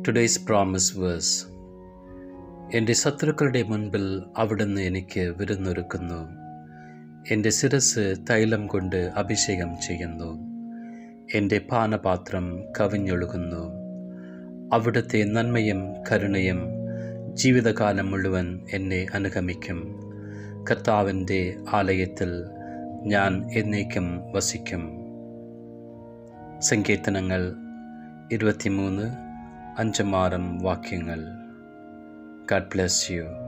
today's promise verse എൻ്റെ ശത്രുക്കളുടെ മുൻപിൽ അവിടുന്ന് എനിക്ക് വിരുന്നൊരുക്കുന്നു എൻ്റെ ശിരസ് തൈലം കൊണ്ട് അഭിഷേകം ചെയ്യുന്നു എൻ്റെ പാനപാത്രം കവിഞ്ഞൊഴുകുന്നു അവിടുത്തെ നന്മയും കരുണയും ജീവിതകാലം മുഴുവൻ എന്നെ അനുഗമിക്കും കർത്താവിൻ്റെ ആലയത്തിൽ ഞാൻ എന്നേക്കും വസിക്കും സങ്കീർത്തനങ്ങൾ ഇരുപത്തിമൂന്ന് അഞ്ചും ആറും വാക്യങ്ങൾ ഗാഡ് ബ്ലെസ് യു